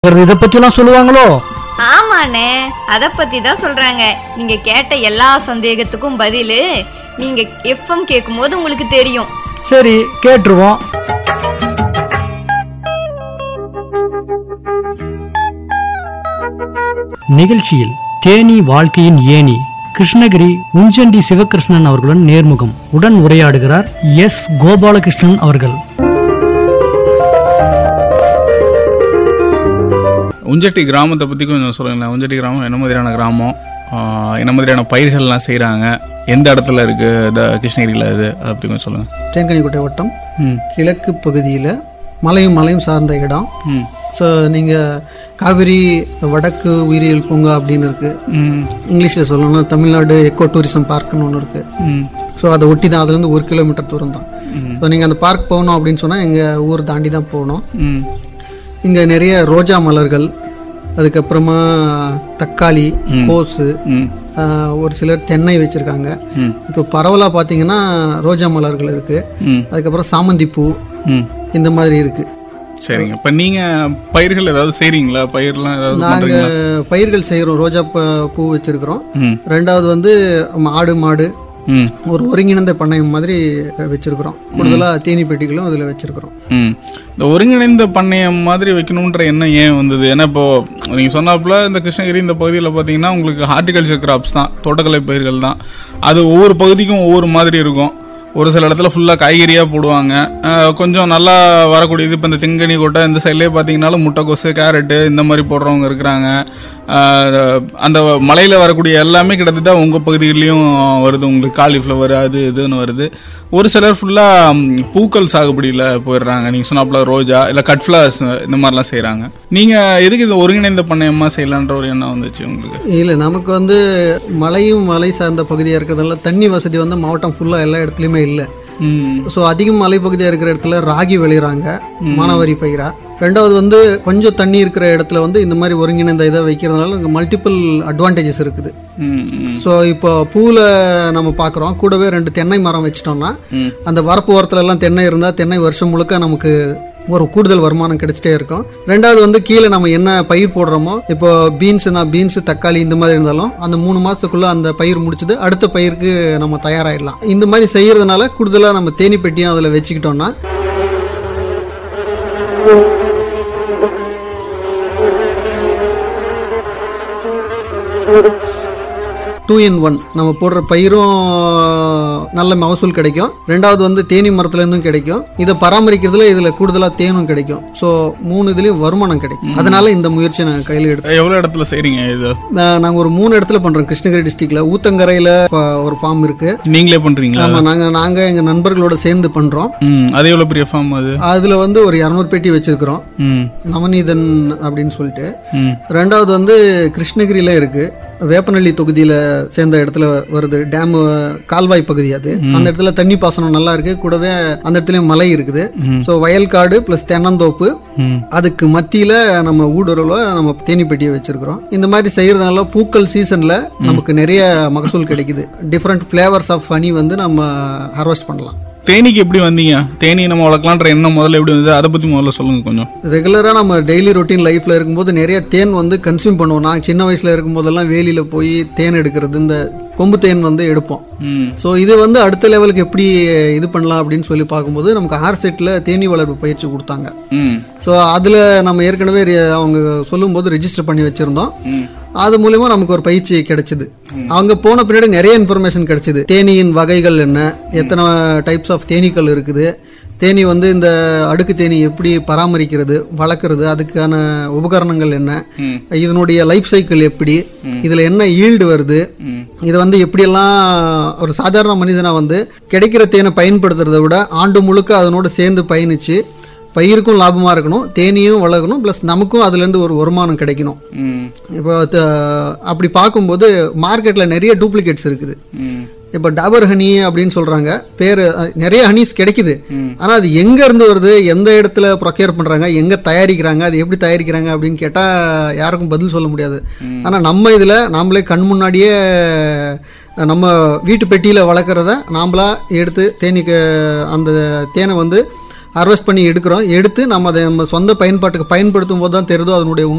இதை பத்தியெல்லாம் சொல்லுவாங்களோ ஆமாண்ணே அத பத்தி தான் சொல்றாங்க நீங்க கேட்ட எல்லா சந்தேகத்துக்கும் பதிலு நீங்க எஃப்எம் கேட்கும்போது உங்களுக்கு தெரியும் சரி கேட்டுருவோம் நிகழ்ச்சியில் தேனி வாழ்க்கையின் ஏணி கிருஷ்ணகிரி உஞ்சண்டி சிவகிருஷ்ணன் அவர்களுடன் நேர்முகம் உடன் உரையாடுகிறார் எஸ் கோபாலகிருஷ்ணன் அவர்கள் உஞ்சட்டி கிராமத்தை பற்றி கொஞ்சம் சொல்லுங்களேன் உஞ்சட்டி கிராமம் என்ன மாதிரியான கிராமம் ஆஹ் என்ன மாதிரியான பயிர்கள்லாம் செய்கிறாங்க எந்த இடத்துல இருக்குது இந்த கிருஷ்ணகிரியில் இது அதை பற்றி கொஞ்சம் சொல்லுங்கள் தேன்கனிக்கோட்டை வட்டம் ம் கிழக்கு பகுதியில் மலையும் மலையும் சார்ந்த இடம் ம் ஸோ நீங்கள் காவிரி வடக்கு உயிரியல் பூங்கா அப்படின்னு இருக்குது ம் இங்கிலீஷில் சொல்லணும்னா தமிழ்நாடு எக்கோ டூரிசம் பார்க்குன்னு ஒன்று இருக்குது ம் ஸோ அதை ஒட்டி தான் அதுலேருந்து ஒரு கிலோமீட்டர் தூரம் தான் ஸோ நீங்கள் அந்த பார்க் போகணும் அப்படின்னு சொன்னால் எங்கள் ஊர் தாண்டி தான் போகணும் ம் இங்கே நிறைய ரோஜா மலர்கள் அதுக்கப்புறமா தக்காளி கோஸு ம் ஆஹ், ஒரு சிலர் தென்னை வச்சுருக்காங்க ம் இப்போ பரவலாக பார்த்தீங்கன்னா ரோஜா மலர்கள் இருக்குது ம் அதுக்கப்புறம் சாமந்தி பூ ம் இந்த மாதிரி இருக்குது சரிங்க இப்போ நீங்கள் பயிர்கள் ஏதாவது செய்கிறீங்களா பயிர்லாம் ஏதாவது நாங்க பண்ணுறீங்களா பயிர்கள் செய்கிறோம் ரோஜா ப- பூ வச்சிருக்கிறோம் ம் ரெண்டாவது வந்து ஆடு மாடு ம் ஒரு ஒருங்கிணைந்த பண்ணையம் மாதிரி வச்சிருக்கிறோம் கூடுதலா தேனி பெட்டிகளும் அதில் வச்சிருக்கிறோம் ம் இந்த ஒருங்கிணைந்த பண்ணையம் மாதிரி வைக்கணுன்ற எண்ணம் ஏன் வந்தது ஏன்னா இப்போ நீங்கள் சொன்னாப்புல இந்த கிருஷ்ணகிரி இந்த பகுதியில் பார்த்தீங்கன்னா உங்களுக்கு ஹார்டிகல்ச்சர் கிராப்ஸ் தான் தோட்டக்கலை பயிர்கள் தான் அது ஒவ்வொரு பகுதிக்கும் ஒவ்வொரு மாதிரி இருக்கும் ஒரு சில இடத்துல ஃபுல்லாக காய்கறியாக போடுவாங்க அஹ் கொஞ்சம் நல்லா வரக்கூடியது இப்போ இந்த தெங்கனி கோட்டை இந்த சைட்லேயே பார்த்தீங்கன்னாலும் முட்டைக்கோசு கேரட்டு இந்த மாதிரி போடுறவங்க இருக்கிறாங்க அஹ் அந்த மலையில் வரக்கூடிய எல்லாமே கிட்டத்தட்ட உங்கள் பகுதிகளிலையும் வருது உங்களுக்கு காலிஃப்ளவர் அது இதுன்னு வருது ஒரு சிலர் ஃபுல்லாக பூக்கள் சாகுபடியில் போயிடுறாங்க நீங்கள் சொன்னாப்புல ரோஜா இல்லை கட் ஃப்ளவர்ஸ் இந்த மாதிரிலாம் செய்கிறாங்க நீங்கள் எதுக்கு இந்த ஒருங்கிணைந்த பண்ணையமாக செய்யலான்ற ஒரு எண்ணம் வந்துச்சு உங்களுக்கு இல்லை நமக்கு வந்து மலையும் மலை சார்ந்த பகுதியாக இருக்கிறதால தண்ணி வசதி வந்து மாவட்டம் ஃபுல்லாக எல்லா இடத்துலையுமே இல்லை ம் ஸோ அதிகம் மலைப்பகுதியாக இருக்கிற இடத்துல ராகி விளையிறாங்க மானாவாரி பயிரா ரெண்டாவது வந்து கொஞ்சம் தண்ணி இருக்கிற இடத்துல வந்து இந்த மாதிரி ஒருங்கிணைந்த இதை வைக்கிறதுனால மல்டிபிள் அட்வான்டேஜஸ் இருக்குது ம் ம் ஸோ இப்போ பூவில் நம்ம பார்க்குறோம் கூடவே ரெண்டு தென்னை மரம் வச்சிட்டோம்னா அந்த வரப்பு ஓரத்துல எல்லாம் தென்னை இருந்தால் தென்னை வருஷம் முழுக்க நமக்கு ஒரு கூடுதல் வருமானம் கிடைச்சிட்டே இருக்கும் ரெண்டாவது வந்து கீழே நம்ம என்ன பயிர் போடுறோமோ இப்போ பீன்ஸ்னா பீன்ஸ் தக்காளி இந்த மாதிரி இருந்தாலும் அந்த மூணு மாசத்துக்குள்ள அந்த பயிர் முடிச்சது அடுத்த பயிருக்கு நம்ம தயாராகிடலாம் இந்த மாதிரி செய்யறதுனால கூடுதலாக நம்ம தேனி பெட்டியும் அதில் வச்சுக்கிட்டோம்னா டூ இன் ஒன் நம்ம போடுற பயிரும் நல்ல மகசூல் கிடைக்கும் ரெண்டாவது வந்து தேனி மரத்துலேருந்தும் கிடைக்கும் இதை பராமரிக்கிறதுல இதில் கூடுதலாக தேனும் கிடைக்கும் ஸோ மூணு இதுலேயும் வருமானம் கிடைக்கும் அதனால இந்த முயற்சியை நாங்கள் கையில் எடுத்தோம் எவ்வளோ இடத்துல செய்கிறீங்க இது நாங்கள் ஒரு மூணு இடத்துல பண்ணுறோம் கிருஷ்ணகிரி டிஸ்ட்ரிக்ட்ல ஊத்தங்கரையில் ஒரு ஃபார்ம் இருக்கு நீங்களே பண்ணுறீங்களா ஆமாம் நாங்கள் நாங்கள் எங்கள் நண்பர்களோட சேர்ந்து பண்ணுறோம் ம் அது எவ்வளோ பெரிய ஃபார்ம் அது அதில் வந்து ஒரு இரநூறு பெட்டி வச்சிருக்கிறோம் ம் நவநீதன் அப்படின்னு சொல்லிட்டு ம் ரெண்டாவது வந்து கிருஷ்ணகிரியில இருக்கு வேப்பநள்ளி தொகுதியில சேர்ந்த இடத்துல வருது டேம் கால்வாய் பகுதி அது அந்த இடத்துல தண்ணி பாசனம் நல்லா இருக்கு கூடவே அந்த இடத்துல மலை இருக்குது ஸோ வயல்காடு பிளஸ் தென்னந்தோப்பு ம் அதுக்கு மத்தியில நம்ம ஊடுருவில் நம்ம தேனி பெட்டியை வச்சிருக்கிறோம் இந்த மாதிரி செய்யறதுனால பூக்கள் சீசன்ல நமக்கு நிறைய மகசூல் கிடைக்குது டிஃப்ரெண்ட் ஃபிளேவர்ஸ் ஆஃப் ஹனி வந்து நம்ம ஹார்வெஸ்ட் பண்ணலாம் தேனிக்கு எப்படி வந்தீங்க தேனி நம்ம வளர்க்கலான்ற எண்ணம் முதல்ல எப்படி வந்தது அதை பற்றி முதல்ல சொல்லுங்கள் கொஞ்சம் ரெகுலராக நம்ம டெய்லி ரொட்டீன் லைஃப்பில் இருக்கும்போது நிறைய தேன் வந்து கன்சியூம் பண்ணுவோம் நான் சின்ன வயசில் இருக்கும்போதெல்லாம் வேலியில் போய் தேன் எடுக்கிறது இந்த கொம்பு தேன் வந்து எடுப்போம் ம் ஸோ இது வந்து அடுத்த லெவலுக்கு எப்படி இது பண்ணலாம் அப்படின்னு சொல்லி பார்க்கும்போது நமக்கு ஆர்செட்டில் தேனி வளர்ப்பு பயிற்சி கொடுத்தாங்க ம் ஸோ அதில் நம்ம ஏற்கனவே ரெ- அவங்க சொல்லும்போது ரெஜிஸ்டர் பண்ணி வச்சுருந்தோம் ம் அது மூலயமா நமக்கு ஒரு பயிற்சி கிடைச்சிது அவங்க போன பின்னாடி நிறைய இன்ஃபர்மேஷன் கிடைச்சிது தேனியின் வகைகள் என்ன எத்தனை டைப்ஸ் ஆஃப் தேனீக்கள் இருக்குது தேனி வந்து இந்த அடுக்கு தேனி எப்படி பராமரிக்கிறது வளர்க்குறது அதுக்கான உபகரணங்கள் என்ன ம். இதனுடைய லைஃப் சைக்கிள் எப்படி இதில் என்ன ஈல்டு வருது ம். இதை வந்து எப்படியெல்லாம் ஒரு சாதாரண மனிதனா வந்து கிடைக்கிற தேனை பயன்படுத்துறதை விட ஆண்டு முழுக்க அதனோட சேர்ந்து பயணிச்சு பயிருக்கும் லாபமாக இருக்கணும் தேனியும் வளர்க்கணும் ப்ளஸ் நமக்கும் அதுலேருந்து ஒரு வருமானம் கிடைக்கணும் ம் இப்போ த- அப்படி பார்க்கும்போது மார்க்கெட்டில் நிறைய டூப்ளிகேட்ஸ் இருக்குது ம் இப்போ டாபர் ஹனி அப்படின்னு சொல்கிறாங்க பேர் அஹ், நிறைய ஹனிஸ் கிடைக்குது ஆனால் அது எங்கே இருந்து வருது எந்த இடத்துல ப்ரொக்யூர் பண்ணுறாங்க எங்கே தயாரிக்கிறாங்க அது எப்படி தயாரிக்கிறாங்க அப்படின்னு கேட்டால் யாருக்கும் பதில் சொல்ல முடியாது ஆனால் நம்ம இதில் நாமளே கண் முன்னாடியே அஹ், நம்ம வீட்டு பெட்டியில் வளர்க்குறத நாமளா எடுத்து தேனீக்கு அந்த தேனை வந்து ஹார்வெஸ்ட் பண்ணி எடுக்கிறோம் எடுத்து நம்ம அதை நம்ம சொந்த பயன்பாட்டுக்கு பயன்படுத்தும் போது தான் தெரியுதோ அதனுடைய